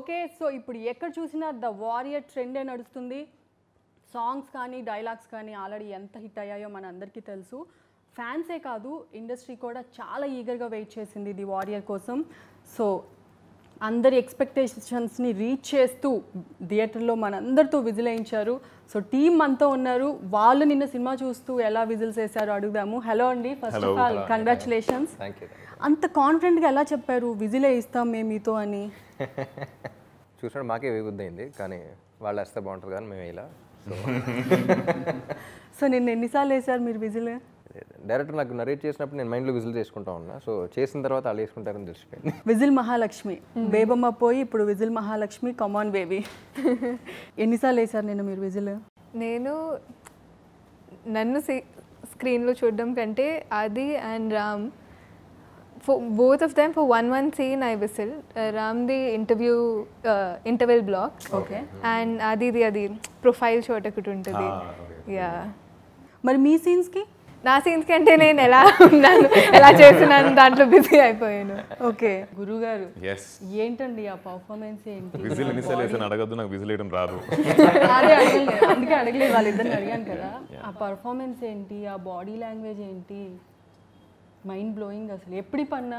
okay so ఇప్పుడు ఎక్కడ చూసినా ద వారియర్ ట్రెండే నడుస్తుంది సాంగ్స్ కానీ డైలాగ్స్ కానీ ఆల్రెడీ ఎంత హిట్ అయ్యాయో మన అందరికీ తెలుసు ఫ్యాన్సే కాదు ఇండస్ట్రీ కూడా చాలా ఈగర్గా వెయిట్ చేసింది ది వారియర్ కోసం సో అందరి ఎక్స్పెక్టేషన్స్ని రీచ్ చేస్తూ థియేటర్లో మనందరితో విజిల్ వేయించారు సో టీం అంతా ఉన్నారు వాళ్ళు నిన్న సినిమా చూస్తూ ఎలా విజిల్స్ వేశారో అడుగుదాము హలో అండి first of all congratulations thank you అంత కాన్ఫిడెంట్గా ఎలా చెప్పారు విజిలే ఇస్తాం మేము మీతో అని చూసినప్పుడు మాకే వేగుద్దయింది కానీ వాళ్ళు వేస్తే బాగుంటుంది కానీ మేము ఇలా సో సో నిన్న ఎన్నిసార్లు వేశారు మీరు విజిల్ డైరెక్టర్ నాకు నరేట్ చేసినప్పుడు నేను మైండ్లో విజిల్ చేసుకుంటా ఉన్నా సో చేసిన తర్వాత వాళ్ళు వేసుకుంటారని తెలిసిపోయింది విజిల్ మహాలక్ష్మి బేబమ్మ పోయి ఇప్పుడు విజిల్ మహాలక్ష్మి కమాన్ బేబీ ఎన్నిసార్లు వేశారు నిన్న మీరు విజిల్ నేను నన్ను స్క్రీన్లో చూడడం కంటే అది and Ram for both of them for one one scene I whistle Ram the interview interval block okay and అది ఇది అది ప్రొఫైల్ షాట్ ఒకటి ఉంటుంది యా మరి మీ సీన్స్కి నా సీన్స్ కంటే నేను ఎలా ఉన్నాను ఎలా చేస్తున్నాను దాంట్లో బిజీ అయిపోయాను ఓకే గురుగారు ఎస్ ఏంటండి ఆ పర్ఫార్మెన్స్ ఏంటి విజిల్ ఎన్నిసార్లు వేసాను అడగద్దు నాకు విజిల్ వేయడం రాదు అదే అడగలేదు అందుకే అడగలేదు వాళ్ళిద్దరిని అడిగాను కదా ఆ పర్ఫార్మెన్స్ ఏంటి ఆ బాడీ లాంగ్వేజ్ ఏంటి మైండ్ బ్లోయింగ్ అసలు ఎప్పుడు పన్నా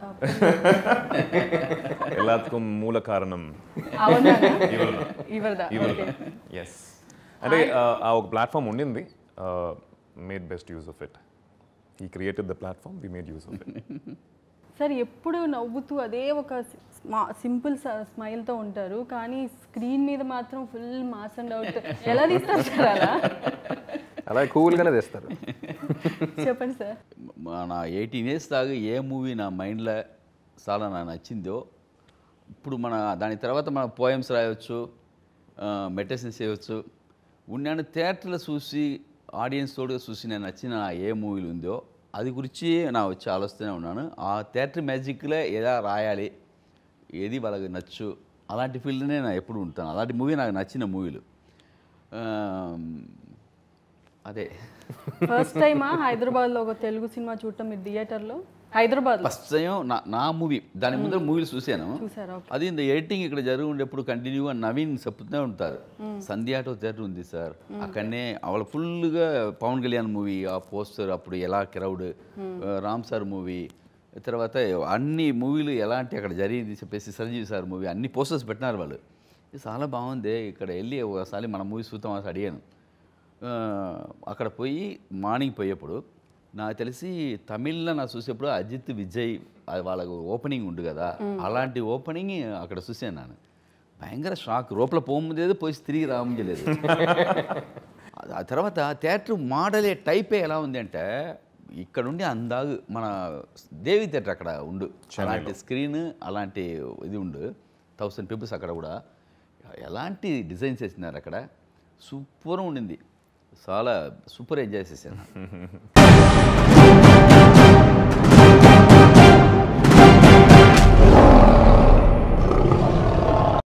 ఎల్లాత్కం మూల కారణం అవునా ఇవరదా ఎస్ అంటే uh, ఆ ఒక ప్లాట్ఫామ్ ఉండింది made best use of it ఈ created the platform we made use of it sir ఎప్పుడు నవ్వుతూ అదే ఒక సింపుల్ స్మైల్తో ఉంటారు కానీ స్క్రీన్ మీద మాత్రం ఫుల్ మాస్ అండ్ అవుట్ ఎలా తీస్తారు సార్ అలా అలా కూల్గానే తెస్తారు చెప్పండి సార్ మన ఎయిటీన్ ఇయర్స్ దాకా ఏ మూవీ నా మైండ్లో చాలా నాకు నచ్చిందో ఇప్పుడు మన దాని తర్వాత మన పోయమ్స్ రాయవచ్చు మెడిటేషన్స్ చేయవచ్చు ఉన్నాను థియేటర్లో చూసి ఆడియన్స్ తోడుగా చూసి నేను నచ్చిన ఏ మూవీలు ఉందో అది గురించి నా వచ్చి ఆలోచిస్తూనే ఉన్నాను ఆ థియేటర్ మ్యాజిక్లో ఎలా రాయాలి ఏది వాళ్ళకి నచ్చు అలాంటి ఫీల్డ్నే నేను ఎప్పుడు ఉంటాను అలాంటి మూవీ నాకు నచ్చిన మూవీలు ఆ, అదే ఫస్ట్ టైమా హైదరాబాద్లో ఒక తెలుగు సినిమా చూడటం మీరు థియేటర్లో హైదరాబాద్లో ఫస్ట్ టైం నా నా మూవీ దాని ముందర మూవీలు చూశాను చూసారా అది ఇంత ఎడిటింగ్ ఇక్కడ జరుగు ఉండేప్పుడు కంటిన్యూగా నవీన్ చెప్తూనే ఉంటారు సంధ్య ఆటో థియేటర్ ఉంది సార్ అక్కడనే అవళ ఫుల్గా పవన్ కళ్యాణ్ మూవీ ఆ పోస్టర్ అప్పుడు ఎలా క్రౌడ్ రామ్ సార్ మూవీ తర్వాత అన్ని మూవీలు ఎలాంటి అక్కడ జరిగింది చెప్పేసి సంజీవ్ సార్ మూవీ అన్ని పోస్టర్స్ పెట్టినారు వాళ్ళు ఇది చాలా బాగుంది ఇక్కడ వెళ్ళి ఒకసారి మన మూవీ చూద్దాం అని అడిగాను ఆ, అక్కడ పోయి మార్నింగ్ పోయేప్పుడు నాకు తెలిసి తమిళ్లో నా చూసేప్పుడు అజిత్ విజయ్ అది వాళ్ళకు ఓపెనింగ్ ఉంది కదా అలాంటి ఓపెనింగ్ అక్కడ చూసాను నేను భయంకర షాక్ లోపల పోముందేది పోయి తిరిగి రాముంజలేదు ఆ తర్వాత థియేటర్ మోడలే టైపే ఎలా ఉంది అంటే ఇక్కడ నుండి అందాగు మన దేవి థియేటర్ అక్కడ ఉండు అలాంటి స్క్రీన్ అలాంటి ఇది ఉండు థౌసండ్ పీపుల్స్ అక్కడ కూడా ఎలాంటి డిజైన్స్ వేసినారు అక్కడ సూపర్ ఉండింది చాలా సూపర్ ఎంజాయ్ చేశాను